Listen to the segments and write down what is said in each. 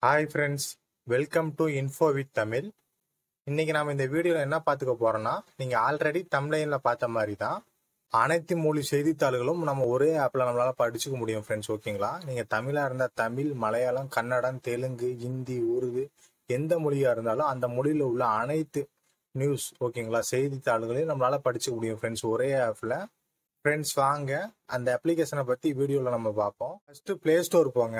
hi friends welcome to info with Tamil இன்னைக்கு நாம இந்த வீடியோவில் என்ன பார்த்துக்க போறோம்னா நீங்கள் ஆல்ரெடி தமிழ்லைனில் பார்த்த மாதிரி தான் அனைத்து மொழி செய்தித்தாள்களும் நம்ம ஒரே ஆப்பில் நம்மளால படிச்சுக்க முடியும் ஃப்ரெண்ட்ஸ் ஓகேங்களா நீங்கள் தமிழாக இருந்தால் தமிழ் மலையாளம் கன்னடம் தெலுங்கு ஹிந்தி உருது எந்த மொழியாக இருந்தாலும் அந்த மொழியில் உள்ள அனைத்து நியூஸ் ஓகேங்களா செய்தித்தாள்களையும் நம்மளால படிச்சுக்க முடியும் ஃப்ரெண்ட்ஸ் ஒரே ஆப்பில் ஃப்ரெண்ட்ஸ் வாங்க அந்த அப்ளிகேஷனை பற்றி வீடியோவில் நம்ம பார்ப்போம் ஃபஸ்ட்டு ப்ளே ஸ்டோர் போங்க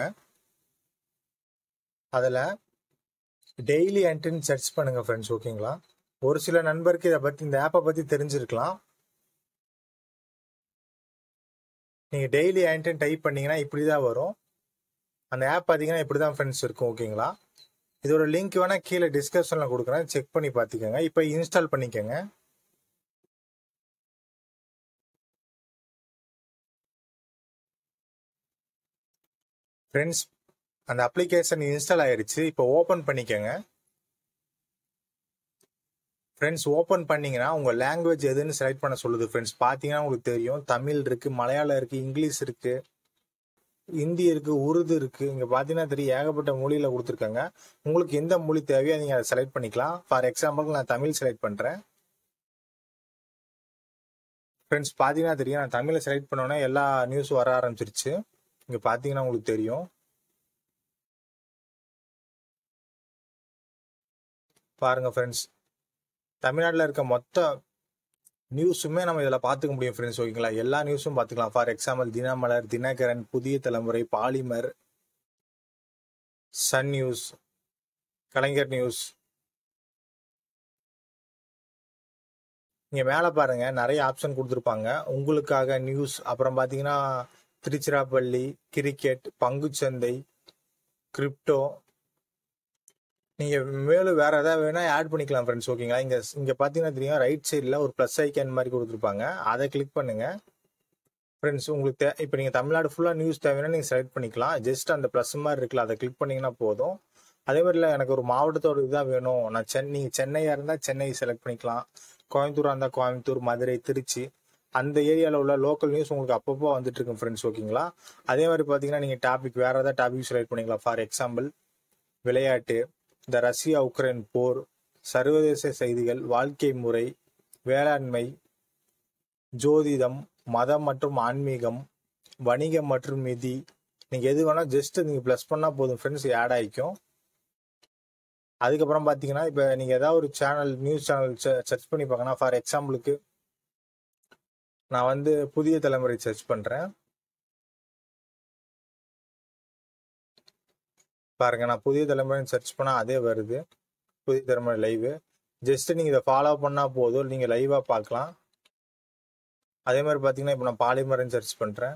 அதில் டெய்லி என்ட்ரின்னு சர்ச் பண்ணுங்க ஃப்ரெண்ட்ஸ் ஓகேங்களா ஒரு சில நண்பருக்கு இதை பற்றி இந்த ஆப்பை பற்றி தெரிஞ்சிருக்கலாம் நீங்கள் டெய்லி என்ட்ரின் டைப் பண்ணீங்கன்னா இப்படி தான் வரும் அந்த ஆப் பார்த்தீங்கன்னா இப்படி தான் ஃப்ரெண்ட்ஸ் இருக்கும் ஓகேங்களா இதோட லிங்க் வேணால் கீழே டிஸ்கிரிப்ஷனில் கொடுக்குறேன் செக் பண்ணி பார்த்துக்கோங்க இப்போ இன்ஸ்டால் பண்ணிக்கோங்க ஃப்ரெண்ட்ஸ் அந்த அப்ளிகேஷன் இன்ஸ்டால் ஆயிருச்சு இப்போ ஓப்பன் பண்ணிக்கோங்க ஃப்ரெண்ட்ஸ் ஓப்பன் பண்ணீங்கன்னா உங்கள் லாங்குவேஜ் எதுன்னு செலக்ட் பண்ண சொல்லுது ஃப்ரெண்ட்ஸ் பார்த்தீங்கன்னா உங்களுக்கு தெரியும் தமிழ் இருக்குது மலையாளம் இருக்குது இங்கிலீஷ் இருக்குது ஹிந்தி இருக்குது உருது இருக்குது இங்கே பார்த்தீங்கன்னா தெரியும் ஏகப்பட்ட மொழியில் கொடுத்துருக்காங்க உங்களுக்கு எந்த மொழி தேவையோ நீங்கள் அதை செலக்ட் பண்ணிக்கலாம் ஃபார் எக்ஸாம்பிள் நான் தமிழ் செலக்ட் பண்ணுறேன் ஃப்ரெண்ட்ஸ் பார்த்தீங்கன்னா தெரியும் நான் தமிழை செலக்ட் பண்ணோன்னே எல்லா நியூஸும் வர ஆரம்பிச்சிருச்சு இங்கே பார்த்தீங்கன்னா உங்களுக்கு தெரியும் பாருங்க ஃப்ரெண்ட்ஸ் தமிழ்நாட்டில் இருக்க மொத்த நியூஸுமே நம்ம இதில் பார்த்துக்க முடியும் ஃப்ரெண்ட்ஸ் ஓகேங்களா எல்லா நியூஸும் பார்த்துக்கலாம் for example Dinamalar Dinakaran Puthiya Thalaimurai Polimer Sun News Kalaignar news இங்கே மேலே பாருங்க நிறைய ஆப்ஷன் கொடுத்துருப்பாங்க உங்களுக்காக நியூஸ் அப்புறம் பார்த்தீங்கன்னா திருச்சிராப்பள்ளி கிரிக்கெட் பங்குச்சந்தை கிரிப்டோ நீங்க மேலும் வேற ஏதாவது வேணா ஆட் பண்ணிக்கலாம் ஃப்ரெண்ட்ஸ் ஓகேங்களா இங்க இங்க பாத்தீங்கன்னா தெரியும் ரைட் சைடில் ஒரு ப்ளஸ் ஐக்கன் மாதிரி கொடுத்துருப்பாங்க அதை கிளிக் பண்ணுங்க ஃப்ரெண்ட்ஸ் உங்களுக்கு தே இப்போ நீங்கள் தமிழ்நாடு ஃபுல்லாக நியூஸ் தேவைன்னா நீங்கள் செலக்ட் பண்ணிக்கலாம் ஜஸ்ட் அந்த ப்ளஸ் மாதிரி இருக்குல்ல அதை கிளிக் பண்ணீங்கன்னா போதும் அதே மாதிரில எனக்கு ஒரு மாவட்டத்தோட இதாக வேணும் நான் சென்னை நீங்கள் சென்னையாக இருந்தால் சென்னை செலக்ட் பண்ணிக்கலாம் கோயம்புத்தூராக இருந்தால் கோயம்புத்தூர் மதுரை திருச்சி அந்த ஏரியாவில் உள்ள லோக்கல் நியூஸ் உங்களுக்கு அப்பப்போ வந்துட்டு இருக்கும் ஃப்ரெண்ட்ஸ் ஓகேங்களா அதே மாதிரி பார்த்தீங்கன்னா நீங்கள் டாபிக் வேறு ஏதாவது டாபிக் செலக்ட் பண்ணிக்கலாம் ஃபார் எக்ஸாம்பிள் விளையாட்டு இந்த ரஷ்யா உக்ரைன் போர் சர்வதேச செய்திகள் வாழ்க்கை முறை வேளாண்மை ஜோதிடம் மதம் மற்றும் ஆன்மீகம் வணிகம் மற்றும் நிதி நீங்கள் எது வேணால் ஜஸ்ட் நீங்கள் ப்ளஸ் பண்ணால் போதும் ஃப்ரெண்ட்ஸ் ஆட் ஆகிக்கும் அதுக்கப்புறம் பார்த்தீங்கன்னா இப்போ நீங்கள் ஏதாவது ஒரு சேனல் நியூஸ் சேனல் சர்ச் பண்ணி பார்க்கணும் ஃபார் எக்ஸாம்பிளுக்கு நான் வந்து புதிய தலைமுறை சர்ச் பண்ணுறேன் பாருங்க நான் புதிய தலைமுறை சர்ச் பண்ணால் அதே வருது புதிய தலைமுறை லைவு ஜஸ்ட் நீங்கள் இதை ஃபாலோ பண்ணால் போதும் நீங்கள் லைவாக பார்க்கலாம் அதே மாதிரி பார்த்தீங்கன்னா இப்போ நான் பாலிமரன் சர்ச் பண்ணுறேன்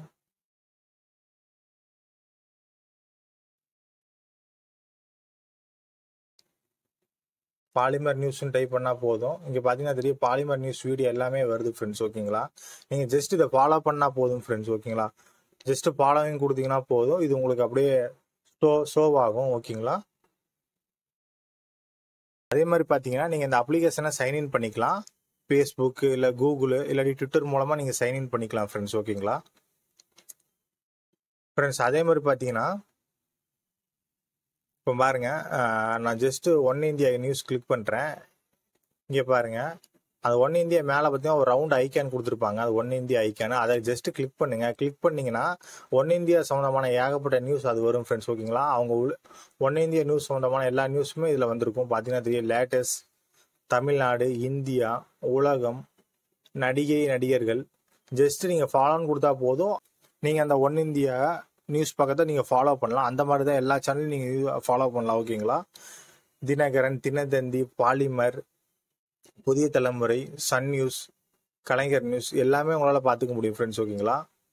பாலிமர் நியூஸ்னு டைப் பண்ணால் போதும் இங்கே பார்த்தீங்கன்னா தெரியும் பாலிமர் நியூஸ் வீடியோ எல்லாமே வருது ஃப்ரெண்ட்ஸ் ஓகேங்களா நீங்கள் ஜஸ்ட் இதை ஃபாலோ பண்ணால் போதும் ஃப்ரெண்ட்ஸ் ஓகேங்களா ஜஸ்ட் ஃபாலோவிங் கொடுத்தீங்கன்னா போதும் இது உங்களுக்கு அப்படியே ஷோ ஷோவ் ஆகும் ஓகேங்களா அதே மாதிரி பார்த்தீங்கன்னா நீங்கள் இந்த அப்ளிகேஷனை சைன்இன் பண்ணிக்கலாம் ஃபேஸ்புக் இல்லை கூகுள் இல்லாட்டி ட்விட்டர் மூலமாக நீங்கள் சைன்இன் பண்ணிக்கலாம் ஃப்ரெண்ட்ஸ் ஓகேங்களா ஃப்ரெண்ட்ஸ் அதே மாதிரி பார்த்தீங்கன்னா இப்போ பாருங்க நான் just One India news click பண்ணுறேன் இங்கே பாருங்க அது ஒன் இந்தியா மேலே பார்த்தீங்கன்னா ஒரு ரவுண்ட் ஐக்கான் கொடுத்துருப்பாங்க அது ஒன் இந்தியா ஐக்கான் அதை ஜஸ்ட் கிளிக் பண்ணுங்க கிளிக் பண்ணீங்கன்னா ஒன் இந்தியா சம்மந்தமான ஏகப்பட்ட நியூஸ் அது வரும் ஃப்ரெண்ட்ஸ் ஓகேங்களா அவங்க உள்ள ஒன் இந்தியா நியூஸ் சம்மந்தமான எல்லா நியூஸுமே இதில் வந்திருக்கும் பார்த்தீங்கன்னா தெரியும் லேட்டஸ்ட் தமிழ்நாடு இந்தியா உலகம் நடிகை நடிகர்கள் ஜஸ்ட் நீங்கள் ஃபாலோன்னு கொடுத்தா போதும் நீங்கள் அந்த ஒன் இந்தியா நியூஸ் பக்கத்தை நீங்கள் ஃபாலோ பண்ணலாம் அந்த மாதிரி தான் எல்லா சேனலும் நீங்கள் ஃபாலோ பண்ணலாம் ஓகேங்களா தினகரன் தினதந்தி பாலிமர் புதிய தலைமுறை சன் நியூஸ் கலைஞர் நியூஸ் எல்லாமே உங்களால் பார்த்துக்க முடியும் ஃப்ரெண்ட்ஸ் ஓகேங்களா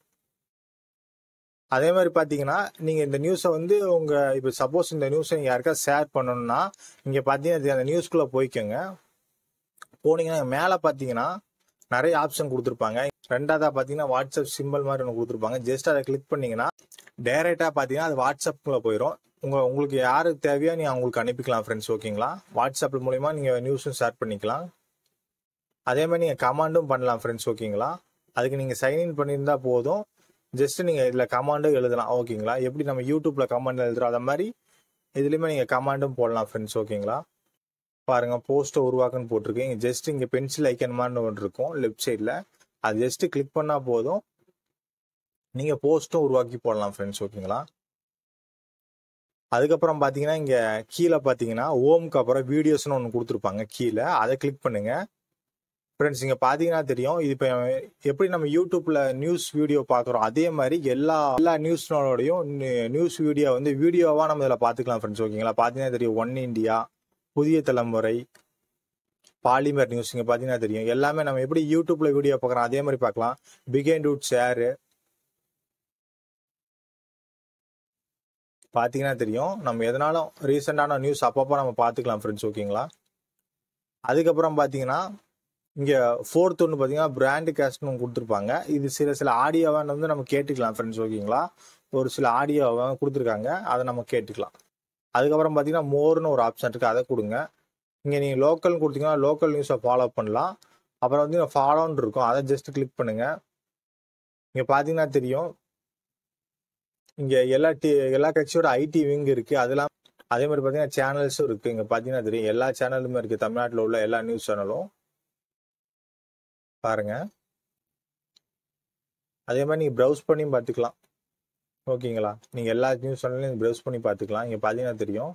அதே மாதிரி பார்த்தீங்கன்னா நீங்கள் இந்த நியூஸை வந்து உங்கள் இப்போ சப்போஸ் இந்த நியூஸை நீங்கள் யாருக்கா ஷேர் பண்ணணும்னா இங்கே பார்த்தீங்கன்னா அந்த நியூஸ்குள்ளே போய்க்கோங்க போனீங்கன்னா மேலே பார்த்தீங்கன்னா நிறைய ஆப்ஷன் கொடுத்துருப்பாங்க ரெண்டாவதாக பார்த்தீங்கன்னா வாட்ஸ்அப் சிம்பிள் மாதிரி ஒன்று கொடுத்துருப்பாங்க ஜஸ்ட் அதை கிளிக் பண்ணீங்கன்னா டைரெக்டாக பார்த்தீங்கன்னா அது வாட்ஸ்அப்புக்குள்ளே போயிடும் உங்கள் உங்களுக்கு யாருக்கு தேவையோ நீங்கள் அவங்களுக்கு அனுப்பிக்கலாம் ஃப்ரெண்ட்ஸ் ஓகேங்களா வாட்ஸ்அப் மூலிமா நீங்கள் நியூஸும் ஷேர் பண்ணிக்கலாம் அதே மாதிரி நீங்கள் கமாண்டும் பண்ணலாம் ஃப்ரெண்ட்ஸ் ஓகேங்களா அதுக்கு நீங்கள் சைன்இன் பண்ணியிருந்தா போதும் ஜஸ்ட் நீங்கள் இதில் கமாண்டும் எழுதலாம் ஓகேங்களா எப்படி நம்ம யூடியூப்பில் கமாண்ட் எழுதுறோம் அதை மாதிரி இதுலேயுமே நீங்கள் கமாண்டும் போடலாம் ஃப்ரெண்ட்ஸ் ஓகேங்களா பாருங்க போஸ்ட்டை உருவாக்குன்னு போட்டிருக்கு இங்கே ஜஸ்ட் இங்கே பென்சில் ஐக்கன் மாதிரி ஒன்று இருக்கும் லெஃப்ட் சைடில் அது ஜஸ்ட் கிளிக் பண்ணால் போதும் நீங்கள் போஸ்ட்டும் உருவாக்கி போடலாம் ஃப்ரெண்ட்ஸ் ஓகேங்களா அதுக்கப்புறம் பார்த்தீங்கன்னா இங்கே கீழே பார்த்தீங்கன்னா ஓம்க்கு அப்புறம் வீடியோஸ்னு ஒன்று கொடுத்துருப்பாங்க கீழே அதை கிளிக் பண்ணுங்க ஃப்ரெண்ட்ஸ் இங்கே பார்த்தீங்கன்னா தெரியும் இது இப்போ எப்படி நம்ம யூடியூப்ல நியூஸ் வீடியோ பார்க்குறோம் அதே மாதிரி எல்லா எல்லா நியூஸ்னோடையும் நியூஸ் வீடியோ வந்து வீடியோவாக நம்ம இதில் பார்த்துக்கலாம் ஃப்ரெண்ட்ஸ் ஓகேங்களா பார்த்தீங்கன்னா தெரியும் ஒன் இண்டியா புதிய தலைமுறை பாலிமர் நியூஸ் இங்கே பார்த்தீங்கன்னா தெரியும் எல்லாமே நம்ம எப்படி யூடியூப்ல வீடியோ பார்க்குறோம் அதே மாதிரி பார்க்கலாம் பிகேன் டூட் ஷேரு பார்த்தீங்கன்னா தெரியும் நம்ம எதனாலும் ரீசெண்டான நியூஸ் அப்பப்போ நம்ம பார்த்துக்கலாம் ஃப்ரெண்ட்ஸ் ஓகேங்களா அதுக்கப்புறம் பார்த்தீங்கன்னா இங்கே ஃபோர்த் ஒன்று பார்த்தீங்கன்னா பிராண்டு கேஸ்ட்னு ஒன்று கொடுத்துருப்பாங்க இது சில சில ஆடியோவை வந்து நம்ம கேட்டுக்கலாம் ஃப்ரெண்ட்ஸ் ஓகேங்களா ஒரு சில ஆடியோவை கொடுத்துருக்காங்க அதை நம்ம கேட்டுக்கலாம் அதுக்கப்புறம் பார்த்தீங்கன்னா மோர்னு ஒரு ஆப்ஷன் இருக்குது அதை கொடுங்க இங்கே நீங்கள் லோக்கல்னு கொடுத்தீங்கன்னா லோக்கல் நியூஸை ஃபாலோ பண்ணலாம் அப்புறம் வந்து ஃபாலோன்னு இருக்கும் அதை ஜஸ்ட் கிளிக் பண்ணுங்கள் இங்கே பார்த்தீங்கன்னா தெரியும் இங்கே எல்லா டி எல்லா கட்சியோட ஐடி விங் இருக்குது அதெல்லாம் அதே மாதிரி பார்த்தீங்கன்னா சேனல்ஸும் இருக்குது இங்கே பார்த்தீங்கன்னா தெரியும் எல்லா சேனலுமே இருக்குது தமிழ்நாட்டில் உள்ள எல்லா நியூஸ் சேனலும் பாருங்க அதே மாதிரி நீங்கள் ப்ரௌஸ் பண்ணி பார்த்துக்கலாம் ஓகேங்களா நீங்கள் எல்லா நியூஸ் சேனல்லையும் ப்ரௌஸ் பண்ணி பார்த்துக்கலாம் இங்கே பார்த்தீங்கன்னா தெரியும்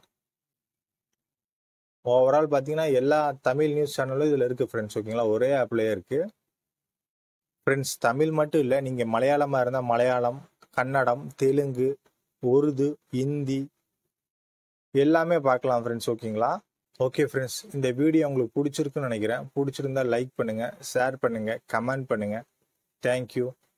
ஓவரால் பார்த்தீங்கன்னா எல்லா தமிழ் நியூஸ் சேனலும் இதில் இருக்குது ஃப்ரெண்ட்ஸ் ஓகேங்களா ஒரே ஆப்லேயே இருக்குது ஃப்ரெண்ட்ஸ் தமிழ் மட்டும் இல்லை நீங்கள் மலையாளமாக இருந்தால் மலையாளம் கன்னடம் தெலுங்கு உருது ஹிந்தி எல்லாமே பார்க்கலாம் ஃப்ரெண்ட்ஸ் ஓகேங்களா ஓகே ஃப்ரெண்ட்ஸ் இந்த வீடியோ உங்களுக்கு பிடிச்சிருக்குன்னு நினைக்கிறேன் பிடிச்சிருந்தா லைக் பண்ணுங்கள் ஷேர் பண்ணுங்கள் கமெண்ட் பண்ணுங்கள் தேங்க்யூ